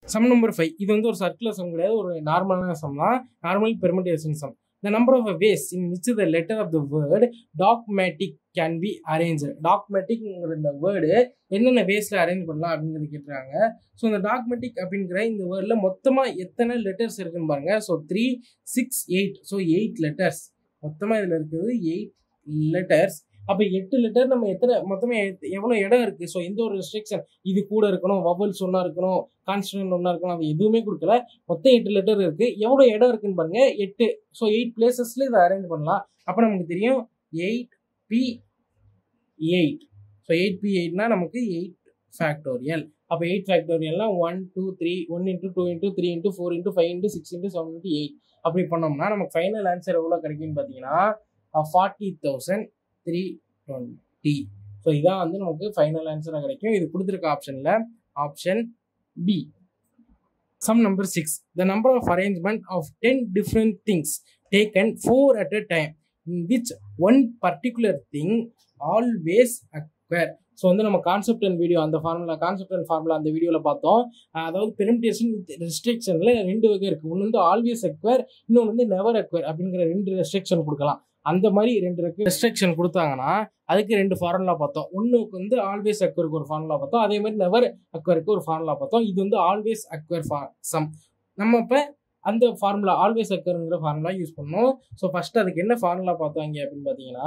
sum number five இது வந்து ஒரு சர்க்குலர் சம் கிடையாது ஒரு நார்மலான சம் தான் normal permutation sum the number of ways in which the letter of the word dogmatic can be arrange டாக்மேட்டிக்ங்கிற இந்த வேர்டு என்னென்ன வேஸில் அரேஞ்ச் பண்ணலாம் அப்படிங்கிறது கேட்டுறாங்க ஸோ இந்த டாக்மெட்டிக் அப்படிங்கிற இந்த வேர்டில் மொத்தமாக எத்தனை லெட்டர்ஸ் இருக்குன்னு பாருங்க so three six eight so eight letters மொத்தமாக இதில் இருக்குது எயிட் லெட்டர்ஸ் அப்போ எட்டு லெட்டர் நம்ம எத்தனை மொத்தமாக எவ்வளோ இடம் இருக்குது ஸோ எந்த ஒரு ரெஸ்ட்ரிக்ஷன் இது கூட இருக்கணும் வவல்ஸ் ஒன்றா இருக்கணும் கான்ஸ்டன்ட் ஒன்றா இருக்கணும் அது எதுவுமே கொடுக்கல மொத்தம் எட்டு லெட்டர் இருக்குது எவ்வளோ இடம் இருக்குன்னு பாருங்க எட்டு ஸோ எயிட் பிளேசஸில் இதை அரேஞ்ச் பண்ணலாம் அப்போ நமக்கு தெரியும் eight P eight so eight P எயிட்னா நமக்கு எயிட் ஃபேக்டோரியல் அப்போ எயிட் ஃபேக்டோரியல்னா one two three one into two into three into four into five into six into seven into eight அப்படி பண்ணோம்னா நமக்கு ஃபைனல் ஆன்சர் எவ்வளோ கிடைக்கும்னு பார்த்தீங்கன்னா forty thousand three twenty so இதான் வந்து நமக்கு ஃபைனல் ஆன்சராக கிடைக்கும் இது கொடுத்துருக்க ஆப்ஷனில் option B sum number six the number of arrangement of ten different things taken four at a time in which one particular thing always acquire so வந்து நம்ம கான்செப்ட் அண்ட் வீடியோ அந்த ஃபார்முலா கான்செப்ட் அண்ட் ஃபார்முலா அந்த வீடியோவில் பார்த்தோம் அதாவது permutation with ரெஸ்ட்ரிக்ஷனில் ரெண்டு வகை இருக்குது ஒன்று வந்து ஆல்வேஸ் அக்வயர் இன்னொன்று வந்து நெவர் அக்வயர் அப்படிங்கிற ரெண்டு ரெஸ்ட்ரிக்ஷன் கொடுக்கலாம் அந்த மாதிரி ரெண்டு ரெஸ்ட்ரிக்ஷன் கொடுத்தாங்கன்னா அதுக்கு ரெண்டு ஃபார்முலா பார்த்தோம் ஒன்றுக்கு வந்து ஆல்வேஸ் அக்வருக்கு ஒரு ஃபார்முலா பார்த்தோம் அதே மாதிரி நெவர் அக்வருக்கு ஒரு ஃபார்முலா பார்த்தோம் இது வந்து ஆல்வேஸ் அக்வயர் சம் நம்ம இப்போ அந்த ஃபார்முலா ஆல்வேஸ் அக்கருங்கிற ஃபார்முலா யூஸ் பண்ணோம் ஸோ ஃபர்ஸ்ட் அதுக்கு என்ன ஃபார்முலா பார்த்தாங்க அப்படின்னு பார்த்தீங்கன்னா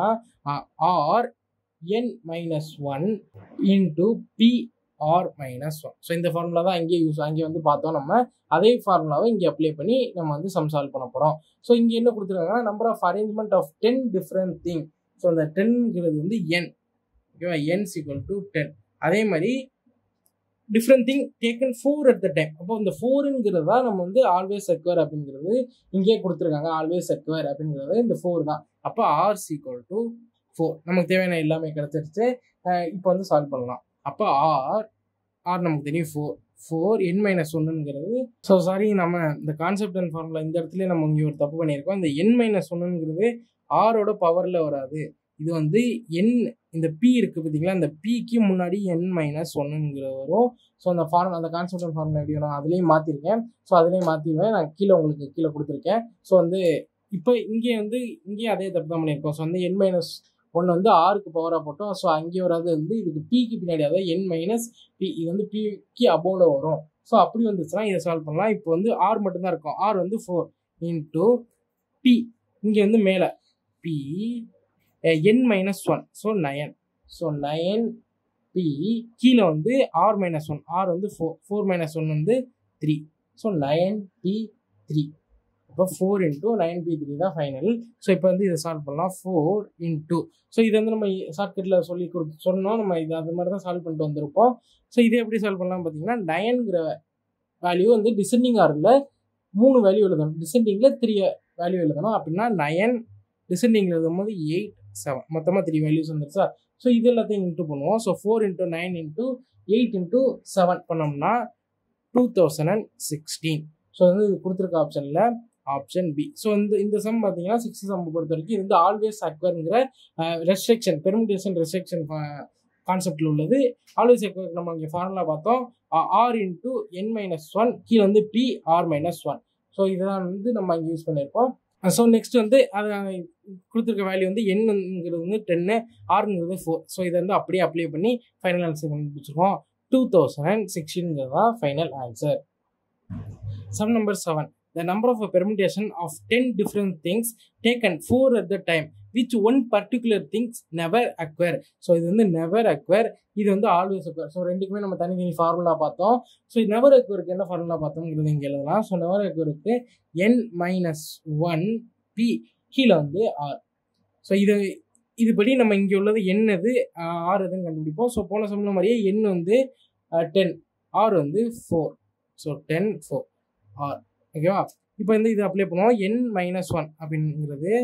R N minus one into P R minus one so இந்த ஃபார்முலா தான் அங்கேயே யூஸ் அங்கே வந்து பார்த்தோம் நம்ம அதே ஃபார்முலாவை இங்கே அப்ளை பண்ணி நம்ம வந்து சம் சால்வ் பண்ண போகிறோம் ஸோ இங்கே என்ன கொடுத்துருக்காங்கன்னா number of arrangement of ten different thing so அந்த டென்ங்கிறது வந்து என் ஓகேவா என் ஈக்குவல் டு டென் அதே மாதிரி different thing taken four at the time அப்போ இந்த ஃபோருங்கிறது தான் நம்ம வந்து ஆல்வேஸ் அக்வயர் அப்படிங்கிறது இங்கேயே கொடுத்துருக்காங்க ஆல்வேஸ் அக்வயர் அப்படிங்கிறது இந்த ஃபோர் தான் அப்போ ஆர் ஈக்குவல் டு ஃபோர் நமக்கு தேவையான எல்லாமே கிடச்சிருச்சு இப்போ வந்து சால்வ் பண்ணலாம் அப்போ ஆர் ஆர் நமக்கு தெரியும் ஃபோர் ஃபோர் என் மைனஸ் ஒன்றுங்கிறது ஸோ சாரி நம்ம இந்த கான்செப்ட் அண்ட் ஃபார்முலா இந்த இடத்துல நம்ம இங்கே ஒரு தப்பு பண்ணியிருக்கோம் இந்த என் மைனஸ் ஒன்றுங்கிறது ஆரோட பவரில் வராது இது வந்து என் இந்த பி இருக்குது பார்த்தீங்களா அந்த பிக்கு முன்னாடி என் மைனஸ் ஒன்றுங்கிற வரும் ஸோ அந்த ஃபார்ம் அந்த கான்செப்ட் அண்ட் ஃபார்முலா எப்படி நான் அதுலேயும் மாற்றிருக்கேன் ஸோ அதுலேயும் மாற்றிடுவேன் நான் கீழே உங்களுக்கு கீழே கொடுத்துருக்கேன் ஸோ வந்து இப்போ இங்கே வந்து இங்கேயும் அதே தப்பு தான் பண்ணியிருக்கோம் ஸோ வந்து என் மைனஸ் ஒன்று வந்து ஆறுக்கு பவராக போட்டோம் ஸோ அங்கே வராது வந்து இதுக்கு பிக்கு பின்னாடி அதாவது என் மைனஸ் பி இது வந்து பிக்கு அபோவில் வரும் ஸோ அப்படி வந்துச்சுன்னா இதை சால்வ் பண்ணலாம் இப்போ வந்து ஆர் மட்டும்தான் இருக்கும் ஆர் வந்து ஃபோர் இன்ட்டு பி இங்கே வந்து மேலே P N minus one so nine so nine P கீழே வந்து ஆர் மைனஸ் ஒன் ஆர் வந்து ஃபோர் ஃபோர் மைனஸ் ஒன் வந்து three so nine P three இப்போ four into nine P three தான் ஃபைனல் ஸோ இப்போ வந்து இதை சால்வ் பண்ணலாம் ஃபோர் இன்ட்டு ஸோ இது வந்து நம்ம ஷார்ட்கட்டில் சொல்லி கொடுத்து சொன்னோம் நம்ம இது அது மாதிரி தான் சால்வ் பண்ணிட்டு வந்திருப்போம் ஸோ இதை எப்படி சால்வ் பண்ணலாம் பார்த்தீங்கன்னா நயன்கிற வேல்யூ வந்து டிசெண்டிங் ஆரில் மூணு வேல்யூ எழுதணும் டிசெண்டிங்கில் த்ரீ வேல்யூ எழுதணும் அப்படின்னா நயன் டிசெண்டிங்கில் எழுதும் போது எயிட் செவன் மொத்தமாக த்ரீ வேல்யூஸ் வந்துருச்சா ஸோ இது எல்லாத்தையும் இன்ட்டு பண்ணுவோம் so four into nine into eight into seven பண்ணோம்னா two thousand and sixteen so வந்து இது கொடுத்துருக்க ஆப்ஷனில் ஆப்ஷன் பி ஸோ இந்த இந்த சம் பார்த்தீங்கன்னா சிக்ஸ் சம் பொறுத்த வரைக்கும் இது வந்து ஆல்வேஸ் அக்வர்ங்கிற ரெஸ்ட்ரிக்ஷன் பெர்மிடேஷன் ரெஸ்ட்ரிக்ஷன் கான்செப்டில் உள்ளது ஆல்வேஸ் அக்வர் நம்ம இங்கே ஃபார்முலா பார்த்தோம் R into N minus one கீழே வந்து P R minus one so இதெல்லாம் வந்து நம்ம இங்கே யூஸ் பண்ணியிருப்போம் ஸோ நெக்ஸ்ட் வந்து அது கொடுத்துருக்க வேல்யூ வந்து என்னங்கிறது வந்து டென்னு ஆறுங்கிறது ஃபோர் ஸோ இதை வந்து அப்படியே அப்ளை பண்ணி ஃபைனல் ஆன்சர் கண்டுபிடிச்சிருக்கோம் டூ தௌசண்ட் சிக்ஸ்டீன்கிறது தான் final answer sum number seven the number of a permutation of 10 different things taken four at the time which one particular things never acquire so இது வந்து never acquire இது வந்து always acquire so ரெண்டுக்குமே நம்ம தனித்தனி formula பார்த்தோம் so never அக்வருக்கு என்ன formula பார்த்தோங்கிறது இங்கே எழுதலாம் ஸோ நெவர் அக்வருக்கு என் மைனஸ் ஒன் பி கீழே வந்து ஆர் ஸோ இது இதுபடி நம்ம இங்கே உள்ளது என்னது ஆர் எதுன்னு கண்டுபிடிப்போம் ஸோ போன சொன்ன மாதிரியே என் வந்து டென் ஆர் வந்து four so ten four R ஓகேவா இப்போ வந்து இது அப்ளை பண்ணுவோம் என் மைனஸ் ஒன் அப்படிங்கிறது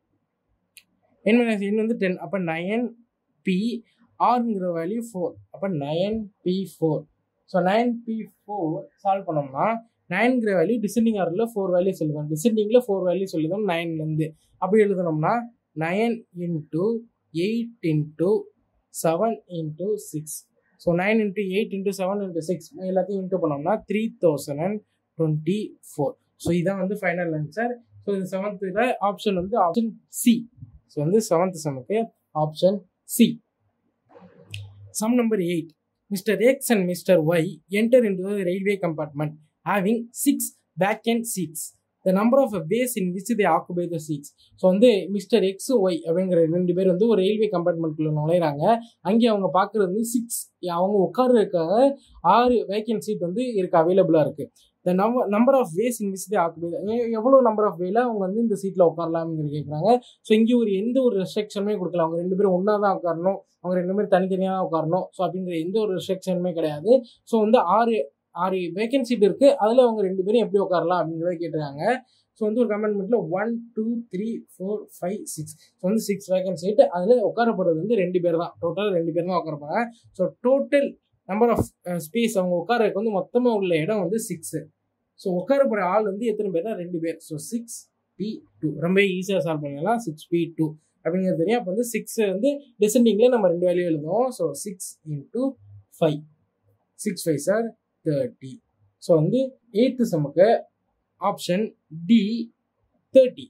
என் மைனஸ் என் வந்து டென் அப்போ நயன் பி ஆறுங்கிற வேல்யூ ஃபோர் அப்போ nine P four so nine P four solve பண்ணோம்னா நைன்கிற வேல்யூ டிசெண்டிங் ஆரில் ஃபோர் வேல்யூ எழுதணும் டிசெண்டிங்கில் ஃபோர் வேல்யூ எழுதணும் நைன்லேருந்து அப்படி எழுதணும்னா nine into eight into seven into six so nine into eight into seven into six எல்லாத்தையும் இன்ட்டு பண்ணோம்னா three thousand and twenty four so இதான் வந்து ஃபைனல் ஆன்சர் ஸோ இது செவன்த்தில் ஆப்ஷன் வந்து ஆப்ஷன் சி ஸோ வந்து செவன்த் செமுக்கு option C sum number eight mister X and mister Y enter into the railway compartment having six back and seats the number of ways in which they occupy the seats so வந்து mister X Y அப்படிங்கிற ரெண்டு பேர் வந்து ஒரு railway கம்பார்ட்மெண்ட்குள்ள நுழையிறாங்க அங்கே அவங்க பார்க்குறது வந்து சிக்ஸ் அவங்க உட்கார்றதுக்காக ஆறு வேக்கன்ட் சீட் வந்து இருக்கு அவைலபிளாக இருக்குது the number number of ways in which they occupy எவ்வளோ நம்பர் ஆஃப் வேல அவங்க வந்து இந்த சீட்டில் உட்காரலாம்னு கேட்குறாங்க ஸோ இங்கே ஒரு எந்த ஒரு ரெஸ்ட்ரிக்ஷனுமே கொடுக்கல அவங்க ரெண்டு பேரும் ஒன்றா தான் உட்காரணும் அவங்க ரெண்டு பேரும் தனித்தனியாக தான் உட்காரணும் ஸோ அப்படிங்கிற எந்த ஒரு ரெஸ்ட்ரிக்ஷனுமே கிடையாது ஸோ வந்து ஆறு ஆறு வேக்கன்ட் சீட் இருக்குது அதில் அவங்க ரெண்டு பேரும் எப்படி உட்காரலாம் அப்படிங்கிறத கேட்டிருக்காங்க ஸோ வந்து ஒரு கமெண்ட்மெண்ட்டில் one two three four five six so வந்து சிக்ஸ் வேக்கன்ட் சீட் அதில் உட்காரப்படுறது வந்து ரெண்டு பேர் தான் டோட்டல் ரெண்டு பேர் தான் உட்காரப்பாங்க so total number of space அவங்க உட்காரக்கு வந்து மொத்தமாக உள்ள இடம் வந்து சிக்ஸு ஸோ உட்காரப்படுற ஆள் வந்து எத்தனை பேர்னா ரெண்டு பேர் ஸோ சிக்ஸ் பி டூ ரொம்ப ஈஸியாக சால்வ் பண்ணலாம் சிக்ஸ் பி டூ அப்படிங்கிறது தெரியும் அப்போ வந்து சிக்ஸ் வந்து டிசெண்டிங்கில் நம்ம ரெண்டு வேல்யூ எழுதுவோம் so six into five six five sir thirty so வந்து எயித்து சமுக்கு option D thirty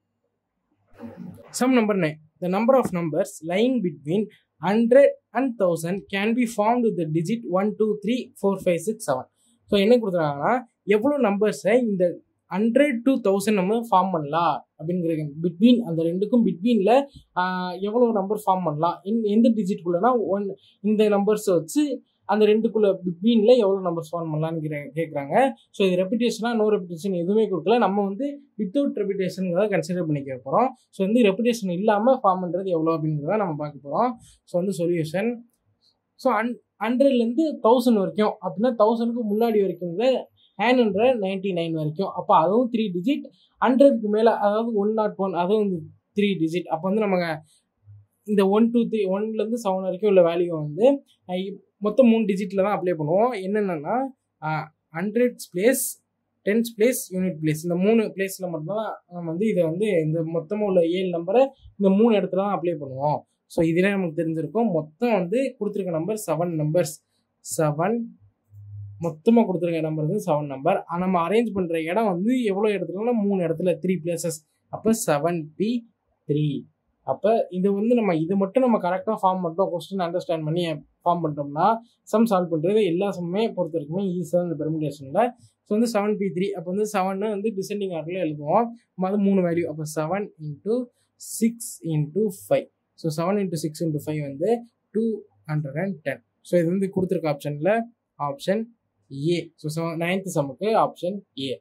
sum number nine the number of numbers line between hundred and thousand can be form with digit one two three four five six seven so என்ன கொடுத்துருக்காங்கன்னா எவ்வளோ நம்பர்ஸை இந்த hundred to thousand நம்ம form பண்ணலாம் அப்படிங்கிற between அந்த ரெண்டுக்கும் பிட்வீனில் எவ்வளோ நம்பர் ஃபார்ம் பண்ணலாம் இன் எந்த டிஜிட்குள்ளனா ஒன் இந்த நம்பர்ஸை வச்சு அந்த ரெண்டுக்குள்ள பிட்வீனில் எவ்வளோ நம்பர்ஸ் ஃபார்ம் பண்ணலான்னு கேட்குறாங்க ஸோ இது ரெப்புடேஷனாக நோ ரெப்புடேஷன் எதுவுமே கொடுக்கல நம்ம வந்து வித்தவுட் ரெப்புடேஷனுங்கிறத கன்சிடர் பண்ணிக்க போகிறோம் ஸோ வந்து ரெப்புடேஷன் இல்லாமல் ஃபார்ம் பண்ணுறது எவ்வளோ அப்படிங்கிறத நம்ம பார்க்க போகிறோம் ஸோ வந்து சொல்யூஷன் ஸோ அன் ஹண்ட்ரட்லேருந்து தௌசண்ட் வரைக்கும் அப்படின்னா தௌசண்ட்க்கு முன்னாடி வரைக்கும் நைன் ஹண்ட்ரட் நைன்டி நைன் வரைக்கும் அப்போ அதுவும் த்ரீ டிஜிட் ஹண்ட்ரட்க்கு மேலே அதாவது ஒன் நாட் ஒன் அதுவும் வந்து த்ரீ டிஜிட் அப்போ வந்து நம்ம இந்த ஒன் டூ த்ரீ ஒன்லேருந்து செவன் வரைக்கும் உள்ள வேல்யூ வந்து மொத்தம் மூணு டிஜிட்டில் தான் அப்ளை பண்ணுவோம் என்னென்னா hundreds place tens place unit place இந்த மூணு பிளேஸில் மட்டும்தான் நம்ம வந்து இதை வந்து இந்த மொத்தமாக உள்ள ஏழு நம்பரை இந்த மூணு இடத்துல தான் அப்ளை பண்ணுவோம் ஸோ இதில் நமக்கு தெரிஞ்சிருக்கும் மொத்தம் வந்து கொடுத்துருக்க நம்பர் செவன் நம்பர்ஸ் செவன் மொத்தமாக கொடுத்துருக்க நம்பர் வந்து செவன் நம்பர் நம்ம அரேஞ்ச் பண்ணுற இடம் வந்து எவ்வளோ இடத்துலனா மூணு இடத்துல த்ரீ பிளேசஸ் அப்போ செவன் பி த்ரீ அப்போ இது வந்து நம்ம இது மட்டும் நம்ம கரெக்டாக ஃபார்ம் பண்ணிட்டோம் கொஸ்டின் அண்டர்ஸ்டாண்ட் பண்ணி ஃபார்ம் பண்ணிட்டோம்னா சம் சால்வ் பண்ணுறது எல்லா சம்மே பொறுத்த வரைக்குமே ஈஸியாக இந்த பெர்மிடேஷனில் ஸோ வந்து செவன் பி த்ரீ அப்போ வந்து செவன் வந்து டிசெண்டிங் ஆர்டரில் எழுதுவோம் அது மூணு வேல்யூ அப்போ seven into six into five so seven into six into five வந்து two hundred and ten so இது வந்து கொடுத்துருக்க ஆப்ஷனில் option A so seven ninth சம்முக்கு option A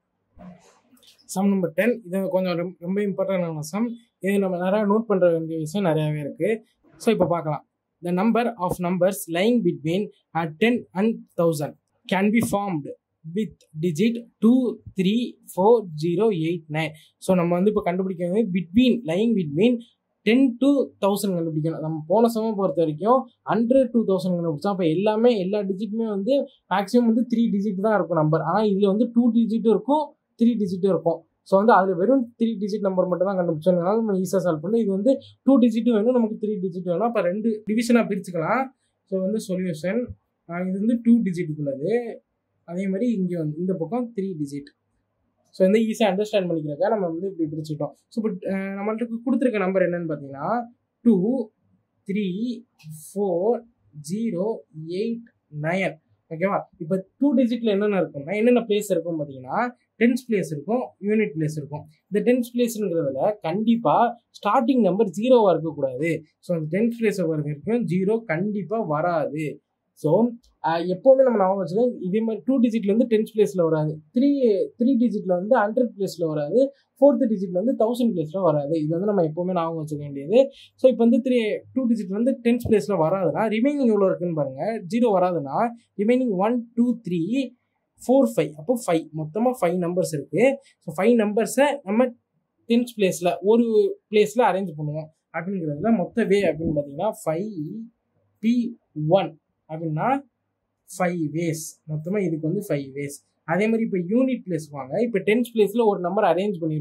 sum number ten இது கொஞ்சம் ரொம்ப இம்பார்ட்டண்டான சம் இது நம்ம நிறையா நோட் பண்ணுற வேண்டிய விஷயம் நிறையாவே இருக்குது ஸோ இப்போ பார்க்கலாம் the number of numbers lying between ten and thousand can be formed with digit two three four zero eight nine so நம்ம வந்து இப்போ கண்டுபிடிக்கிறது between lying between ten to thousand கண்டுபிடிக்கணும் நம்ம போன சமயம் பொறுத்த வரைக்கும் ஹண்ட்ரட் டூ தௌசண்ட் கண்டுபிடிச்சோம் அப்போ எல்லாமே எல்லா டிஜிட்டுமே வந்து மேக்ஸிமம் வந்து த்ரீ டிஜிட் தான் இருக்கும் நம்பர் ஆனால் இதில் வந்து டூ டிஜிட்டும் இருக்கும் த்ரீ டிஜிட்டும் இருக்கும் ஸோ வந்து அதில் வெறும் த்ரீ டிஜிட் நம்பர் மட்டும் தான் கண்டுபிடிச்சோம்னால நம்ம ஈஸியாக சால்வ் பண்ணி இது வந்து டூ டிஜிட்டும் வேணும் நமக்கு த்ரீ டிஜிட் வேணும் அப்போ ரெண்டு டிவிஷனாக பிரிச்சுக்கலாம் ஸோ வந்து சொல்யூஷன் இது வந்து டூ டிஜிட்டுக்குள்ளது அதே மாதிரி இங்கே வந்து இந்த பக்கம் த்ரீ டிஜிட் ஸோ வந்து ஈஸியாக அண்டர்ஸ்டாண்ட் பண்ணிக்கிறக்க நம்ம வந்து இப்படி பிரிச்சுட்டோம் ஸோ இப்போ நம்மள்ட்ட கொடுத்துருக்க நம்பர் என்னன்னு பார்த்தீங்கன்னா two three four zero eight nine ஓகேவா இப்போ டூ டிஜிட்டில் என்னென்ன இருக்கும்னா என்னென்ன பிளேஸ் இருக்கும் பார்த்தீங்கன்னா டென்ஸ் பிளேஸ் இருக்கும் யூனிட் பிளேஸ் இருக்கும் இந்த டென்ஸ் பிளேஸ்ங்கிறதுல கண்டிப்பாக ஸ்டார்டிங் நம்பர் ஜீரோவாக இருக்கக்கூடாது ஸோ அந்த டென்த் பிளேஸ் வரைக்கும் ஜீரோ கண்டிப்பாக வராது ஸோ எப்போவுமே நம்ம ஞாபகம் வச்சுக்கோங்க இதே மாதிரி டூ டிஜிட்லேருந்து டென்த் பிளேஸில் வராது த்ரீ த்ரீ டிஜிட்டில் வந்து ஹண்ட்ரட் பிளேஸில் வராது ஃபோர்த் டிஜிட்ல வந்து தௌசண்ட் பிளேஸில் வராது இது வந்து நம்ம எப்போவுமே ஞாபகம் வச்சுக்க வேண்டியது ஸோ இப்போ வந்து த்ரீ டூ டிஜிட் வந்து டென்த் பிளேஸில் வராதுன்னா ரிமைனிங் எவ்வளோ இருக்குன்னு பாருங்கள் ஜீரோ வராதுன்னா remaining one two three four five அப்போ ஃபைவ் மொத்தமாக ஃபைவ் நம்பர்ஸ் இருக்குது ஸோ ஃபைவ் நம்பர்ஸை நம்ம டென்த் பிளேஸில் ஒரு பிளேஸில் அரேஞ்ச் பண்ணுவோம் அப்படிங்கிறதுல மொத்த வே அப்படின்னு பார்த்தீங்கன்னா ஃபைவ் பி ஒன் அப்படின்னா ஃபைவ் வேஸ் மொத்தமாக இதுக்கு வந்து ஃபைவ் வேஸ் அதே மாதிரி இப்போ யூனிட் பிளேஸ் வாங்க இப்போ டென்த் பிளேஸில் ஒரு நம்பர் அரேஞ்ச் பண்ணிடுவோம்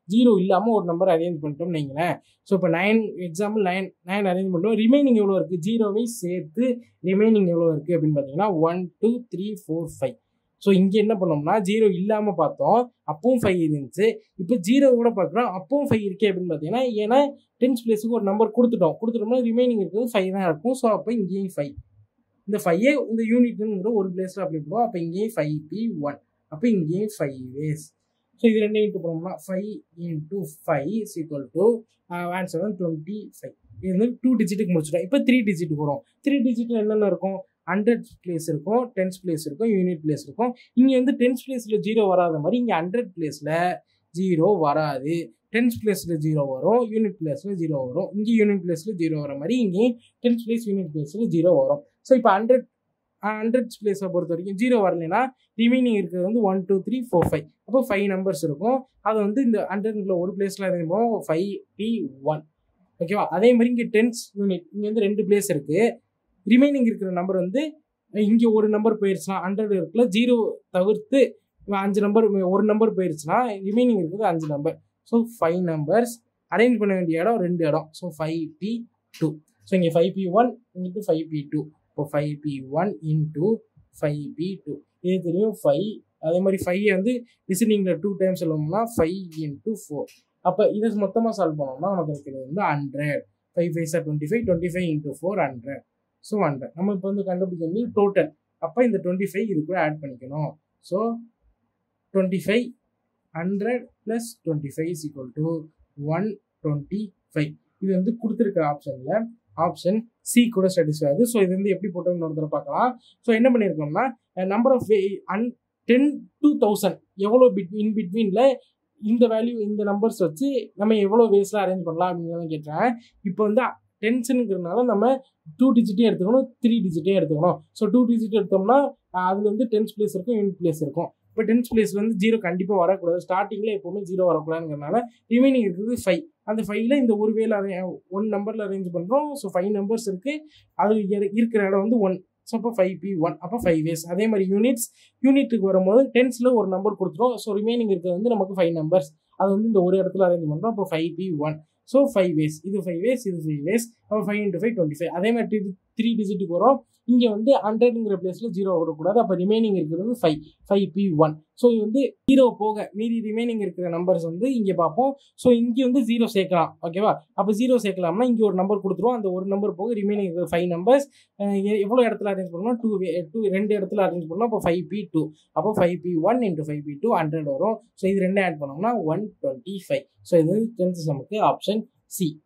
ஜீரோ இல்லாமல் ஒரு நம்பர் அரேஞ்ச் பண்ணிட்டோம்னு வைங்களேன் ஸோ இப்போ nine example nine nine arrange பண்ணிட்டோம் ரிமைனிங் எவ்வளோ இருக்குது ஜீரோவை சேர்த்து ரிமைனிங் எவ்வளோ இருக்குது அப்படின்னு பார்த்தீங்கன்னா one two three four five so இங்கே என்ன பண்ணோம்னா ஜீரோ இல்லாமல் பார்த்தோம் அப்பவும் ஃபைவ் இருந்துச்சு இப்போ ஜீரோ கூட பார்க்குறோம் அப்பவும் ஃபைவ் இருக்கே அப்படின்னு பார்த்தீங்கன்னா ஏன்னா டென்ஸ் பிளேஸுக்கு ஒரு நம்பர் கொடுத்துட்டோம் கொடுத்துட்டோம்னா ரிமைனிங் இருக்கிறது ஃபைவ் தான் இருக்கும் ஸோ அப்போ இங்கேயும் ஃபைவ் இந்த ஃபைவே இந்த யூனிட்ங்கிற ஒரு பிளேஸில் அப்படி போடுவோம் அப்போ இங்கேயும் ஃபைவ் பி ஒன் அப்போ இங்கேயும் ஃபைவ் வேஸ் ஸோ இது ரெண்டு இன்ட்டு போனோம்னா five into five is equal to answer வந்து டுவெண்ட்டி ஃபைவ் இது வந்து டூ டிஜிட்டுக்கு முடிச்சிட்டோம் இப்போ த்ரீ டிஜிட்டுக்கு வரும் த்ரீ டிஜிட்டில் என்னென்ன இருக்கும் ஹண்ட்ரட் பிளேஸ் இருக்கும் டென்ஸ் பிளேஸ் இருக்கும் யூனிட் பிளேஸ் இருக்கும் இங்கே வந்து டென்ஸ் பிளேஸில் ஜீரோ வராத மாதிரி இங்கே ஹண்ட்ரட் பிளேஸில் ஜீரோ வராது டென்ஸ் பிளேஸில் ஜீரோ வரும் யூனிட் பிளேஸில் ஜீரோ வரும் இங்கே யூனிட் பிளேஸில் ஜீரோ வர மாதிரி இங்கேயும் டென்ஸ் பிளேஸ் யூனிட் பிளேஸில் ஜீரோ வரும் ஸோ இப்போ ஹண்ட்ரட் ஹண்ட்ரட் பிளேஸை பொறுத்த வரைக்கும் ஜீரோ வரலைன்னா ரிமைனிங் இருக்கிறது வந்து one two three four five அப்போ ஃபைவ் நம்பர்ஸ் இருக்கும் அது வந்து இந்த ஹண்ட்ரட்ல ஒரு பிளேஸில் இருக்கும் ஃபைவ் பி ஒன் ஓகேவா அதே மாதிரி இங்கே டென்ஸ் யூனிட் இங்கே வந்து ரெண்டு பிளேஸ் இருக்குது ரிமைனிங் இருக்கிற நம்பர் வந்து இங்கே ஒரு நம்பர் போயிடுச்சுன்னா ஹண்ட்ரட் இருக்குல்ல ஜீரோ தவிர்த்து அஞ்சு நம்பர் ஒரு நம்பர் போயிடுச்சுன்னா ரிமைனிங் இருக்குது அஞ்சு number so five numbers arrange பண்ண வேண்டிய இடம் ரெண்டு இடம் so five P two so இங்கே ஃபைவ் பி ஒன் இங்கிட்டு ஃபைவ் பி டூ இப்போ five P one into five P two இது தெரியும் ஃபைவ் அதே மாதிரி ஃபைவ் வந்து லிசனிங்கில் டூ டைம்ஸ் சொல்லணும்னா ஃபைவ் இன்டூ ஃபோர் அப்போ இதை மொத்தமாக சால்வ் பண்ணோம்னா நமக்கு இருக்கிறது வந்து hundred five five sir twenty five twenty five into four hundred so hundred நம்ம இப்போ வந்து கண்டுபிடிக்க வந்து டோட்டல் அப்போ இந்த டுவெண்ட்டி ஃபைவ் இது கூட ஆட் பண்ணிக்கணும் so twenty five hundred plus twenty five is equal to one twenty five இது வந்து கொடுத்துருக்க ஆப்ஷனில் ஆப்ஷன் சி கூட சாட்டிஸ்ஃபை ஆகுது ஸோ இது வந்து எப்படி போட்டோம்னு ஒருத்தர் பார்க்கலாம் ஸோ என்ன பண்ணியிருக்கோம்னா number of an ten two thousand எவ்வளோ பிட் இன் பிட்வீனில் இந்த வேல்யூ இந்த நம்பர்ஸ் வச்சு நம்ம எவ்வளோ வேஸ்ட்டாக அரேஞ்ச் பண்ணலாம் அப்படின்னு கேட்டேன் இப்போ வந்து டென்ஷனுங்கிறதுனால நம்ம டூ டிஜிட்டே எடுத்துக்கணும் த்ரீ டிஜிட்டே எடுத்துக்கணும் ஸோ டூ டிஜிட் எடுத்தோம்னா அதில் வந்து டென்ஸ் பிளேஸ் இருக்கும் யூனிட் பிளேஸ் இருக்கும் இப்போ டென்ஸ் பிளேஸ் வந்து ஜீரோ கண்டிப்பாக வரக்கூடாது ஸ்டார்டிங்கில் எப்போவுமே ஜீரோ வரக்கூடாதுங்கிறனால ரிமைனிங் இருக்குது ஃபைவ் அந்த ஃபைவ்ல இந்த ஒரு வேலை ஒன் நம்பரில் அரேஞ்ச் பண்ணுறோம் ஸோ ஃபைவ் நம்பர்ஸ் இருக்குது அது இருக்கிற இடம் வந்து ஒன் ஸோ அப்போ ஃபைவ் பி ஒன் அப்போ ஃபைவ் வேஸ் அதே மாதிரி யூனிட்ஸ் யூனிட்டுக்கு வரும்போது டென்ஸில் ஒரு நம்பர் கொடுத்துரும் ஸோ ரிமைனிங் இருக்கிறது வந்து நமக்கு ஃபைவ் நம்பர்ஸ் அது வந்து இந்த ஒரு இடத்துல அரேஞ்ச் பண்ணுறோம் அப்போ five P one so five ways இது ஃபைவ் வேஸ் இது ஃபைவ் வேஸ் அப்போ five into five twenty five அதே மாதிரி த்ரீ டிஜிட்டுக்கு வரும் இங்கே வந்து ஹண்ட்ரட்ங்கிற பிளேஸில் ஜீரோ வரக்கூடாது அப்போ ரிமைனிங் இருக்கிறது five five P one so இது வந்து ஜீரோ போக மீதி ரிமைனிங் இருக்கிற நம்பர்ஸ் வந்து இங்கே பார்ப்போம் ஸோ இங்கே வந்து ஜீரோ சேர்க்கலாம் ஓகேவா அப்போ ஜீரோ சேர்க்கலாம்னா இங்கே ஒரு நம்பர் கொடுத்துருவோம் அந்த ஒரு நம்பர் போக ரிமைனிங் இருக்கிற ஃபைவ் நம்பர்ஸ் எவ்வளோ இடத்துல அரேஞ்ச் பண்ணணும் டூ டூ ரெண்டு இடத்துல அரேஞ்ச் பண்ணணும் அப்போ ஃபைவ் பி டூ அப்போ five P one into five P two hundred வரும் ஸோ இது ரெண்டும் ஆட் பண்ணோம்னா ஒன் டுவெண்ட்டி ஃபைவ் ஸோ இது டென்த் சமுக்கு ஆப்ஷன் சி